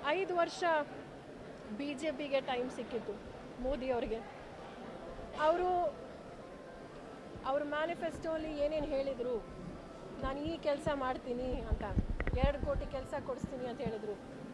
ಐದು ವರ್ಷ B J ಪಿಗೆ ಟೈಮ್ ಸಿಕ್ಕಿತ್ತು ಮೋದಿ ಅವರಿಗೆ ಅವರು ಅವ್ರ ಮ್ಯಾನಿಫೆಸ್ಟೋಲಿ ಏನೇನು ಹೇಳಿದರು ನಾನು ಈ ಕೆಲಸ ಮಾಡ್ತೀನಿ ಅಂತ ಎರಡು ಕೋಟಿ ಕೆಲಸ ಕೊಡಿಸ್ತೀನಿ ಅಂತ ಹೇಳಿದರು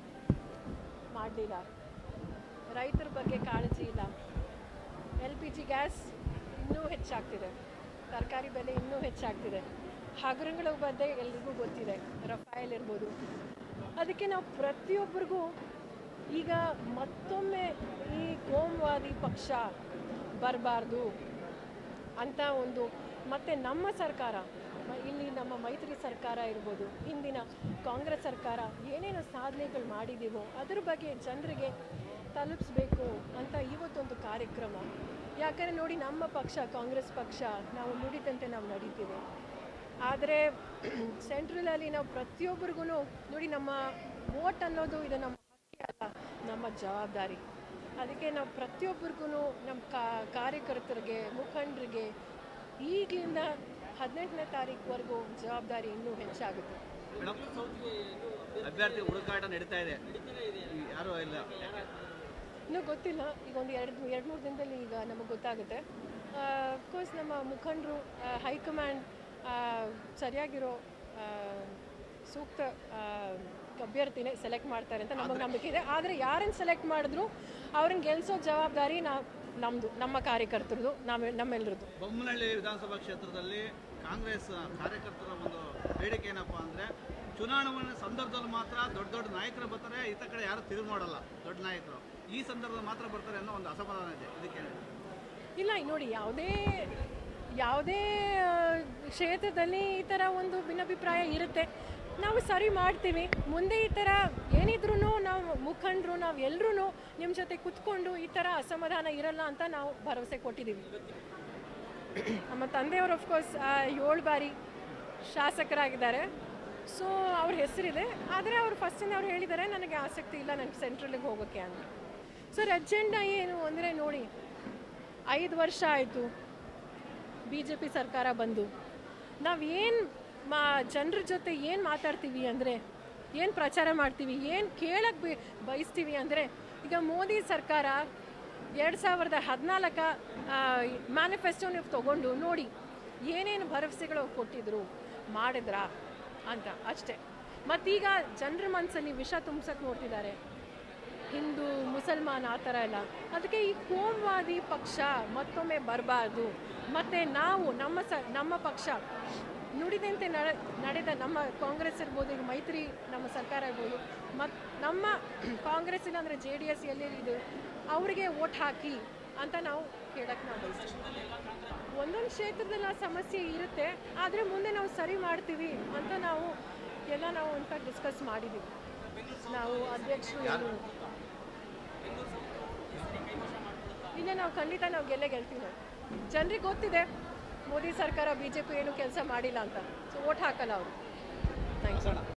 ಮಾಡಲಿಲ್ಲ ರೈತರ ಬಗ್ಗೆ ಕಾಳಜಿ ಇಲ್ಲ ಎಲ್ ಪಿ ಜಿ ಗ್ಯಾಸ್ ಇನ್ನೂ ಹೆಚ್ಚಾಗ್ತಿದೆ ತರಕಾರಿ ಬೆಲೆ ಇನ್ನೂ ಹೆಚ್ಚಾಗ್ತಿದೆ ಹಗರಣಗಳ ಬಗ್ಗೆ ಎಲ್ರಿಗೂ ಗೊತ್ತಿದೆ ರಫಾಯಲ್ ಇರ್ಬೋದು ಅದಕ್ಕೆ ನಾವು ಪ್ರತಿಯೊಬ್ಬರಿಗೂ ಈಗ ಮತ್ತೊಮ್ಮೆ ಈ ಕೋಮುವಾದಿ ಪಕ್ಷ ಬರಬಾರ್ದು ಅಂತ ಒಂದು ಮತ್ತು ನಮ್ಮ ಸರ್ಕಾರ ಮ- ಇಲ್ಲಿ ನಮ್ಮ ಮೈತ್ರಿ ಸರ್ಕಾರ ಇರ್ಬೋದು ಹಿಂದಿನ ಕಾಂಗ್ರೆಸ್ ಸರ್ಕಾರ ಏನೇನು ಸಾಧನೆಗಳು ಮಾಡಿದ್ದೀವೋ ಅದ್ರ ಬಗ್ಗೆ ಜನರಿಗೆ ತಲುಪಿಸ್ಬೇಕು ಅಂತ ಇವತ್ತೊಂದು ಕಾರ್ಯಕ್ರಮ ಯಾಕಂದರೆ ನೋಡಿ ನಮ್ಮ ಪಕ್ಷ ಕಾಂಗ್ರೆಸ್ ಪಕ್ಷ ನಾವು ನುಡಿದಂತೆ ನಾವು ನಡೀತೀವಿ ಆದರೆ ಸೆಂಟ್ರಲಲ್ಲಿ ನಾವು ಪ್ರತಿಯೊಬ್ಬರಿಗೂ ನೋಡಿ ನಮ್ಮ ವೋಟ್ ಅನ್ನೋದು ಇದು ನಮ್ಮ ಹಕ್ಕೇ ಅಲ್ಲ ನಮ್ಮ ಜವಾಬ್ದಾರಿ ಅದಕ್ಕೆ ನಾವು ಪ್ರತಿಯೊಬ್ಬರಿಗೂ ನಮ್ಮ ಕಾ ಕಾರ್ಯಕರ್ತರಿಗೆ ಮುಖಂಡರಿಗೆ ಈಗಲಿಂದ ಹದಿನೆಂಟನೇ ತಾರೀಕುವರೆಗೂ ಜವಾಬ್ದಾರಿ ಇನ್ನೂ ಹೆಚ್ಚಾಗುತ್ತೆ ಮೇಡಮ್ ಅಭ್ಯರ್ಥಿ ಹುಡುಕಾಟ ನಡೀತಾ ಇದೆ ಈ ಯಾರು ಇಲ್ಲ ಇನ್ನೂ ಗೊತ್ತಿಲ್ಲ ಈಗ ಒಂದು ಎರಡು ಎರಡು ಮೂರು ದಿನದಲ್ಲಿ ಈಗ ನಮಗೆ ಗೊತ್ತಾಗುತ್ತೆ ಅಫ್ಕೋರ್ಸ್ ನಮ್ಮ ಮುಖಂಡರು ಹೈಕಮಾಂಡ್ ಸರಿಯಾಗಿರೋ ಆ, ಸೂಕ್ತ ಆ, ಅಭ್ಯರ್ಥಿನೇ ಸೆಲೆಕ್ಟ್ ಮಾಡ್ತಾರೆ ಅಂತ ನಮಗೆ ನಂಬಿಕೆ ಇದೆ ಆದರೆ ಯಾರನ್ನು ಸೆಲೆಕ್ಟ್ ಮಾಡಿದ್ರು ಅವ್ರನ್ನ ಗೆಲ್ಲಿಸೋ ಜವಾಬ್ದಾರಿ ನಾವು ನಮ್ಮದು ನಮ್ಮ ಕಾರ್ಯಕರ್ತರದು ನಮ್ಮ ನಮ್ಮೆಲ್ಲರದ್ದು ಬೊಮ್ಮನಹಳ್ಳಿ ವಿಧಾನಸಭಾ ಕ್ಷೇತ್ರದಲ್ಲಿ ಕಾಂಗ್ರೆಸ್ ಕಾರ್ಯಕರ್ತರ ಒಂದು ಬೇಡಿಕೆ ಏನಪ್ಪಾ ಅಂದ್ರೆ ಚುನಾವಣೆ ಸಂದರ್ಭದಲ್ಲಿ ಮಾತ್ರ ದೊಡ್ಡ ದೊಡ್ಡ ನಾಯಕರು ಬರ್ತಾರೆ ಈತ ಕಡೆ ಯಾರು ತಿರುಗಿ ನೋಡಲ್ಲ ದೊಡ್ಡ ನಾಯಕರು ಈ ಸಂದರ್ಭದಲ್ಲಿ ಮಾತ್ರ ಬರ್ತಾರೆ ಅನ್ನೋ ಒಂದು ಅಸಮಾಧಾನ ಇದೆ ಇದಕ್ಕೆ ಇಲ್ಲ ಈಗ ನೋಡಿ ಯಾವುದೇ ಯಾವುದೇ ಆ, ಕ್ಷೇತ್ರದಲ್ಲಿ ಈ ಥರ ಒಂದು ಭಿನ್ನಾಭಿಪ್ರಾಯ ಇರುತ್ತೆ ನಾವು ಸರಿ ಮಾಡ್ತೀವಿ ಮುಂದೆ ಈ ಥರ ಏನಿದ್ರು ನಾವು ಮುಖಂಡರು ನಾವು ಎಲ್ಲರೂ ನಿಮ್ಮ ಜೊತೆ ಕುತ್ಕೊಂಡು ಈ ಥರ ಅಸಮಾಧಾನ ಇರಲ್ಲ ಅಂತ ನಾವು ಭರವಸೆ ಕೊಟ್ಟಿದ್ದೀವಿ ನಮ್ಮ ತಂದೆಯವರು ಅಫ್ಕೋರ್ಸ್ ಏಳು ಬಾರಿ ಶಾಸಕರಾಗಿದ್ದಾರೆ ಸೊ ಅವ್ರ ಹೆಸರಿದೆ ಆದರೆ ಅವ್ರು ಫಸ್ಟಿಂದ ಅವ್ರು ಹೇಳಿದ್ದಾರೆ ನನಗೆ ಆಸಕ್ತಿ ಇಲ್ಲ ನನಗೆ ಸೆಂಟ್ರಲಿಗೆ ಹೋಗೋಕ್ಕೆ ಅಂತ ಸರ್ ಅಜೆಂಡಾ ಏನು ಅಂದರೆ ನೋಡಿ ಐದು ವರ್ಷ ಆಯಿತು ಬಿ ಜೆ ಪಿ ಸರ್ಕಾರ ಬಂದು ನಾವು ಏನು ಮಾ ಜನರ ಜೊತೆ ಏನು ಮಾತಾಡ್ತೀವಿ ಅಂದರೆ ಏನು ಪ್ರಚಾರ ಮಾಡ್ತೀವಿ ಏನು ಕೇಳಕ್ಕೆ ಬಿ ಬಯಸ್ತೀವಿ ಅಂದರೆ ಈಗ ಮೋದಿ ಸರ್ಕಾರ ಎರಡು ಸಾವಿರದ ಹದಿನಾಲ್ಕ ಮ್ಯಾನಿಫೆಸ್ಟೋ ನೀವು ತೊಗೊಂಡು ನೋಡಿ ಏನೇನು ಭರವಸೆಗಳು ಕೊಟ್ಟಿದ್ರು ಮಾಡಿದ್ರಾ ಅಂತ ಅಷ್ಟೇ ಮತ್ತೀಗ ಜನರ ಮನಸ್ಸಲ್ಲಿ ವಿಷ ತುಂಬ್ಸಕ್ಕೆ ನೋಡ್ತಿದ್ದಾರೆ ಹಿಂದೂ ಮುಸಲ್ಮಾನ್ ಆ ಥರ ಎಲ್ಲ ಅದಕ್ಕೆ ಈ ಕೋಮುವಾದಿ ಪಕ್ಷ ಮತ್ತೊಮ್ಮೆ ಬರಬಾರ್ದು ಮತ್ತು ನಾವು ನಮ್ಮ ಸ ನಮ್ಮ ಪಕ್ಷ ನುಡಿದಂತೆ ನಡೆ ನಡೆದ ನಮ್ಮ ಕಾಂಗ್ರೆಸ್ ಇರ್ಬೋದು ಈಗ ಮೈತ್ರಿ ನಮ್ಮ ಸರ್ಕಾರ ಇರ್ಬೋದು ಮತ್ತು ನಮ್ಮ ಕಾಂಗ್ರೆಸ್ ಇಲ್ಲಾಂದರೆ ಜೆ ಡಿ ಎಸ್ ಎಲ್ಲೆಲ್ಲಿದೆ ಅವರಿಗೆ ಓಟ್ ಹಾಕಿ ಅಂತ ನಾವು ಹೇಳಕ್ಕೆ ನಾವು ಬಯಸ್ತೀವಿ ಒಂದೊಂದು ಕ್ಷೇತ್ರದಲ್ಲಿ ಆ ಸಮಸ್ಯೆ ಇರುತ್ತೆ ಆದರೆ ಮುಂದೆ ನಾವು ಸರಿ ಮಾಡ್ತೀವಿ ಅಂತ ನಾವು ಎಲ್ಲ ನಾವು ಅಂತ ಡಿಸ್ಕಸ್ ಮಾಡಿದ್ದೀವಿ ನಾವು ಅಧ್ಯಕ್ಷರು ಎಲ್ಲರೂ ಇಲ್ಲ ನಾವು ಖಂಡಿತ ನಾವು ಗೆಲ್ಲೇ ಗೆಲ್ತೀವಿ ನಾವು ಜನರಿಗೆ ಗೊತ್ತಿದೆ ಮೋದಿ ಸರ್ಕಾರ ಬಿ ಜೆ ಪಿ ಏನು ಕೆಲಸ ಮಾಡಿಲ್ಲ ಅಂತ ಸೊ ಓಟ್ ಹಾಕಲ್ಲ ಅವರು ಥ್ಯಾಂಕ್ಸ್